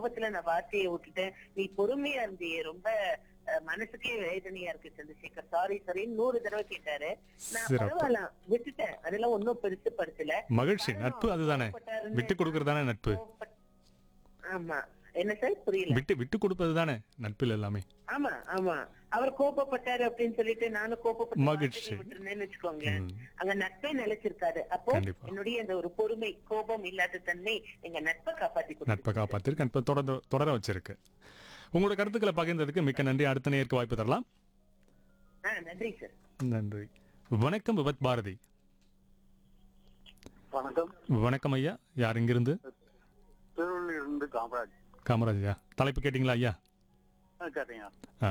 கோபத்துல நான் வார்த்தையை விட்டுட்டேன் நீ பொறுமையா இருந்தியே ரொம்ப அஹ், மனசுக்கே வேதனையா இருக்கு சந்திரசேகர் சாரி சாரி நூறு தடவை கேட்டாரு நான் சிறப்பு. பரவாயில்ல விட்டுட்டேன் அதெல்லாம் ஒன்னும் பெருசு படுத்தல மகிழ்ச்சி நட்பு அதுதானே கோவப்பட்டாருன்னு விட்டு கொடுக்கறதானே நட்பு கோவப்பட்- ஆமா என்ன சார் புரியல விட்டு விட்டு கொடுப்பது தானே நட்பில் எல்லாமே ஆமா ஆமா அவர் கோபப்பட்டாரு அப்படின்னு சொல்லிட்டு நானும் கோபப்பட்டு மகிழ்ச்சி. வார்த்தையை விட்டுருந்தேன்னு வச்சுக்கோங்களேன் ம். அங்க நட்பே நிலைச்சிருக்காது அப்போ கண்டிப்பா. என்னுடைய அந்த ஒரு பொறுமை கோபம் இல்லாத தன்மை எங்க நட்பை காப்பாத்தி நட்பை கொடுத்துருக்கு. காப்பாத்திருக்கு நட்பை தொடர தொடர வச்சிருக்கு உங்களோட கருத்துக்களை பகிர்ந்ததுக்கு மிக்க நன்றி அடுத்த நேருக்கு வாய்ப்பு தரலாம் ஆ நன்றி சார் நன்றி வணக்கம் விபத் பாரதி வணக்கம் வணக்கம் ஐயா யார் இங்கிருந்து திருவள்ளூர் இருந்து காமராஜ் காமராஜ் ஐயா தலைப்பு கேட்டிங்களா ஐயா ஆ, கேட்டீங்க ஆ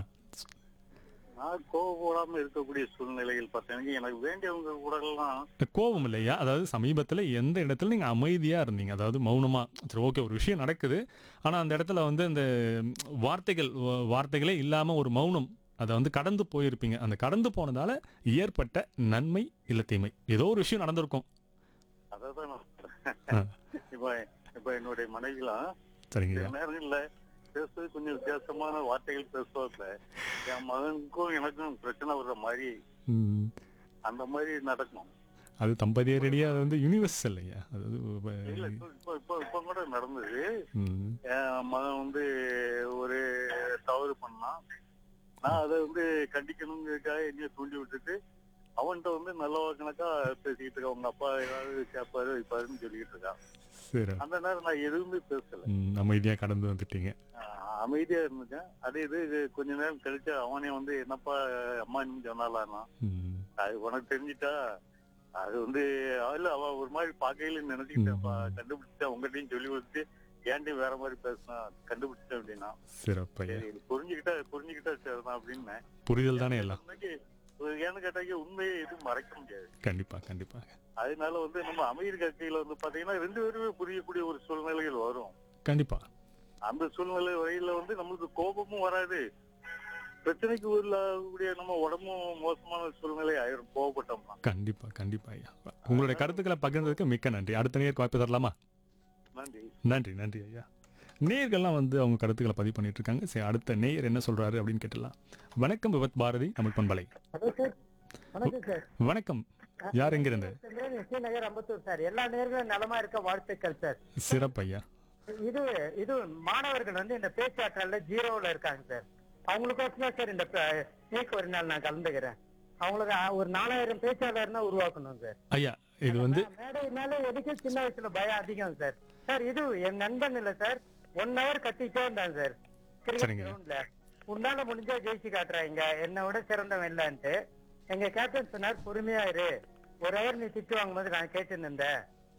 நான் கோவப்படாம இருக்கக்கூடிய சூழ்நிலையில் பார்த்தீங்கன்னா எனக்கு வேண்டியவங்க கூட எல்லாம் கோபம் இல்லையா அதாவது சமீபத்தில் எந்த இடத்துல நீங்கள் அமைதியாக இருந்தீங்க அதாவது மௌனமாக சரி ஓகே ஒரு விஷயம் நடக்குது ஆனால் அந்த இடத்துல வந்து இந்த வார்த்தைகள் வ- வார்த்தைகளே இல்லாமல் ஒரு மௌனம் அதை வந்து கடந்து போயிருப்பீங்க அந்த கடந்து போனதால ஏற்பட்ட நன்மை இல்லை தீமை ஏதோ ஒரு விஷயம் நடந்திருக்கும் அதான் நான் ஆ. இப்ப இப்ப என்னுடைய மனைவிலாம் சரிங்க சில ஐயா நேரங்கள்ல பேசுறது கொஞ்சம் வித்தியாசமான வார்த்தைகள் பேசுவாங்க என் மகனுக்கும் எனக்கும் பிரச்சனை வர்ற மாதிரி ம். அந்த மாதிரி நடக்கும் அது தம்பதியரடியாக அது வந்து யூனிவர்சல் ஐயா அதாவது இல்ல இப்ப- இப்ப இப்ப இப்ப இப்ப கூட நடந்தது ம். என் மகன் வந்து ஒரு தவறு பண்ணான் நான் அதை வந்து கண்டிக்கணுங்கிறதுக்காக என்னைய தூண்டி விட்டுட்டு அவன்கிட்ட வந்து நல்ல கணக்கா பேசிக்கிட்டு இருக்கான் அவங்க அப்பா ஏதாவது கேட்பாரு வைப்பாருன்னு சொல்லிக்கிட்டு இருக்கான் சரி அந்த நேரம் நான் எதுவுமே பேசல ம், அமைதியாக கடந்து வந்துட்டீங்க ஆஹ் அமைதியா இருந்துட்டேன் அதே இது இது கொஞ்ச நேரம் கழிச்சு அவனே வந்து என்னப்பா அம்மா இன்னும் சொன்னாலான்னா ம். அது உனக்கு தெரிஞ்சிட்டா அது வந்து இல்ல அவ ஒரு மாதிரி பாக்கையில நினைச்சுக்கிட்டேன்ப்பா ம். கண்டுபிடிச்சா உங்ககிட்டயும் சொல்லி கொடுத்து ஏன்டி வேற மாதிரி பேசினா கண்டுபிடிச்சிட்டேன் அப்படின்னா சிறப்பு ஐயா சரி இது புரிஞ்சுக்கிட்டா புரிஞ்சுக்கிட்டா சரிதான் அப்படின்னு புரிதல் தானே எல்லாம் உண்மைக்கு ஒரு ஏன்னு கேட்டாக்க உண்மையை எதுவும் மறைக்க முடியாது கண்டிப்பா கண்டிப்பாக அதனால வந்து நம்ம அமைதி கட்சியில வந்து பாத்தீங்கன்னா ரெண்டு பேருமே புரியக்கூடிய ஒரு சூழ்நிலைகள் வரும் கண்டிப்பா அந்த சூழ்நிலை வரையில வந்து நம்மளுக்கு கோபமும் வராது பிரச்சனைக்கு உள்ளாகக்கூடிய நம்ம உடம்பும் மோசமான சூழ்நிலை ஆயிரும் கோவப்பட்டோம்னா கண்டிப்பா கண்டிப்பா ஐயா உங்களுடைய கருத்துக்களை பகிர்ந்ததுக்கு மிக்க நன்றி அடுத்த நேருக்கு வாய்ப்பு தரலாமா நன்றி நன்றி நன்றி ஐயா நேயர்கள்லாம் வந்து அவங்க கருத்துக்களை பதிவு பண்ணிட்டு இருக்காங்க சரி அடுத்த நேயர் என்ன சொல்றாரு அப்படின்னு கேட்டலாம் வணக்கம் விபத் பாரதி தமிழ் பண்பலை ஹலோ சார் வணக்கம் சார் வணக்கம் யார் எங்கிருந்து சந்திரன் எஸ்டி நகர் அம்பத்தூர் சார் எல்லா நேர்களும் நலமா இருக்க வாழ்த்துக்கள் சார் சிறப்பு ஐயா இது இது மாணவர்கள் வந்து இந்த பேச்சாற்றல்ல ஜீரோல இருக்காங்க சார் அவங்களுக்கோசம் தான் சார் இந்த ப- நீக்க ஒரு நாள் நான் கலந்துக்கிறேன் அவங்களுக்கு அ- ஒரு நாலாயிரம் பேச்சாளர்னா உருவாக்கணும் சார் ஐயா இது வந்து மேடைனால எதுக்கு சின்ன வயசுல பயம் அதிகம் சார் சார் இது என் நண்பன் இல்ல சார் ஒன் ஹவர் கத்திட்டே இருந்தான் சார் கிரிக்கெட் சரிங்க. கிரவுண்ட்ல உன்னால முடிஞ்சா ஜெயிச்சு காட்டுறாங்க என்னை விட சிறந்தவன் இல்லன்ட்டு எங்க கேப்டன் சொன்னார் பொறுமையா இரு ஒரு ஹவர் நீ திட்டு வாங்கும்போது நான் கேட்டு இருந்தேன்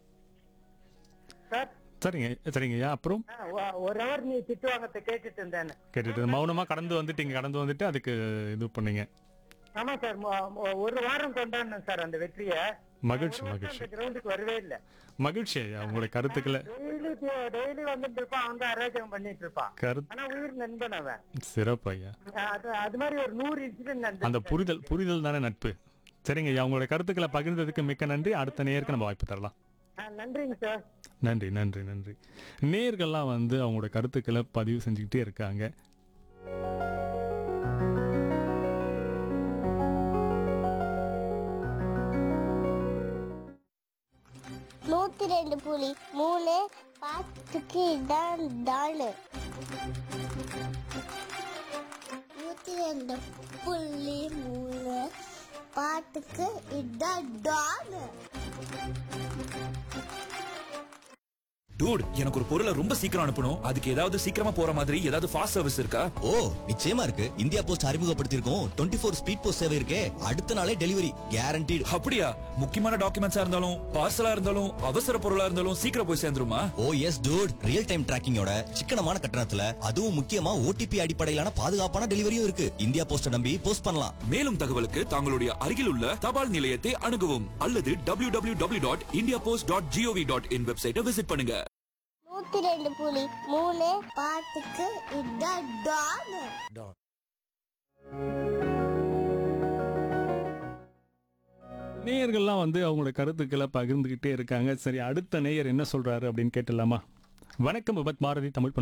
சார் சரிங்க சரிங்க ஐயா அப்புறம் ஆ, ஒ- ஒரு ஹவர் நீ திட்டு வாங்கத்தை கேட்டுட்டு இருந்தேன் கேட்டுட்டு மௌனமா கடந்து வந்துட்டீங்க கடந்து வந்துட்டு அதுக்கு இது பண்ணீங்க ஆமா சார் மொ- மொ- ஒரு வாரம் கொண்டாடினேன் சார் அந்த வெற்றியை மகிழ்ச்சி ஒரு வருஷம் மகிழ்ச்சி அந்த கிரவுண்டுக்கு வரவே இல்ல மகிழ்ச்சி ஐயா உங்களுடைய கருத்துக்களை டெய்லி டெய்லி வந்துட்டு இருப்பான் அவன் தான் அராஜகம் பண்ணிட்டு இருப்பான் கருத்து ஆனா உயிர் நண்பன் அவன் சிறப்பு ஐயா அது அது மாதிரி ஒரு நூறு இன்சிடென்ட் அந்த நடந்து புரிதல் புரிதல் தானே நட்பு சரிங்க ஐயா உங்களுடைய கருத்துக்களை பகிர்ந்ததுக்கு மிக்க நன்றி அடுத்த நேருக்கு நம்ம வாய்ப்பு தரலாம் நன்றிங்க சார் நன்றி நன்றி நன்றி நேர்கள்லாம் வந்து அவங்களோட கருத்துக்களை பதிவு செஞ்சுக்கிட்டே இருக்காங்க நூத்தி ரெண்டு புலி மூணு பாத்துக்கு இதான் டானு நூத்தி ரெண்டு புள்ளி மூணு பாட்டுக்கு இதான் டானு டூட் எனக்கு ஒரு பொருளை ரொம்ப சீக்கிரம் அனுப்பணும் அதுக்கு ஏதாவது சீக்கிரமா போற மாதிரி ஏதாவது ஃபாஸ்ட் சர்வீஸ் இருக்கா ஓ நிச்சயமா இருக்கு இந்தியா போஸ்ட் அறிமுகப்படுத்தியிருக்கோம் டுவெண்ட்டி ஃபோர் ஸ்பீட் போஸ்ட் சேவை இருக்கே அடுத்த நாளே டெலிவரி கேரண்டீடு அப்படியா முக்கியமான டாக்குமெண்ட்ஸா இருந்தாலும் பார்சலா இருந்தாலும் அவசர பொருளா இருந்தாலும் சீக்கிரம் போய் சேர்ந்துருமா oh yes dude real time டிராக்கிங்கோட சிக்கனமான கட்டணத்துல அதுவும் முக்கியமா ஓடிபி அடிப்படையிலான பாதுகாப்பான டெலிவரியும் இருக்கு இந்தியா போஸ்ட நம்பி போஸ்ட் பண்ணலாம் மேலும் தகவலுக்கு தங்களுடைய அருகில் உள்ள தபால் நிலையத்தை அணுகவும் அல்லது W W W dot India Post dot GOV dot in வெப்சைட்டை விசிட் பண்ணுங்க நூத்தி ரெண்டு புள்ளி மூணு பாட்டுக்கு இதான் டானு நேயர்கள்லாம் வந்து அவங்களோட கருத்துக்களை பகிர்ந்துக்கிட்டே இருக்காங்க சரி அடுத்த நேயர் என்ன சொல்றாரு அப்படின்னு கேட்டலாமா வணக்கம் விபத் பாரதி தமிழ் பண்பலை